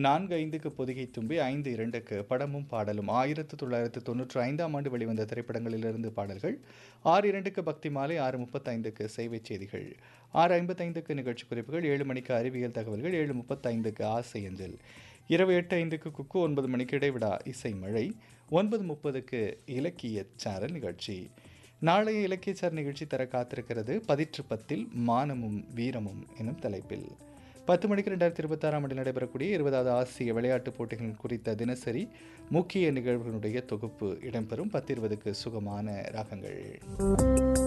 நான்கு ஐந்துக்கு பொதிகை தும்பி ஐந்து இரண்டுக்கு படமும் பாடலும் ஆயிரத்து தொள்ளாயிரத்து தொன்னூற்றி ஐந்தாம் ஆண்டு வெளிவந்த திரைப்படங்களிலிருந்து பாடல்கள் ஆறு இரண்டுக்கு பக்தி மாலை ஆறு முப்பத்தைந்துக்கு செய்திச் செய்திகள் ஆறு ஐம்பத்தைந்துக்கு நிகழ்ச்சி குறிப்புகள் ஏழு மணிக்கு அறிவியல் தகவல்கள் ஏழு முப்பத்தைந்துக்கு ஆசை அஞ்சல் இரவு எட்டு ஐந்துக்கு குக்கு ஒன்பது மணிக்கு இடைவிடா இசை மழை ஒன்பது முப்பதுக்கு இலக்கிய சாரல் நிகழ்ச்சி நாளைய இலக்கியச்சார் நிகழ்ச்சி தர காத்திருக்கிறது பதிற்று பத்தில் மானமும் வீரமும் எனும் தலைப்பில் பத்து மணிக்கு ரெண்டாயிரத்தி இருபத்தாறாம் ஆண்டில் நடைபெறக்கூடிய இருபதாவது ஆசிய விளையாட்டுப் போட்டிகள் குறித்த தினசரி முக்கிய நிகழ்வுகளுடைய தொகுப்பு இடம்பெறும் பத்து இருபதுக்கு சுகமான ராகங்கள்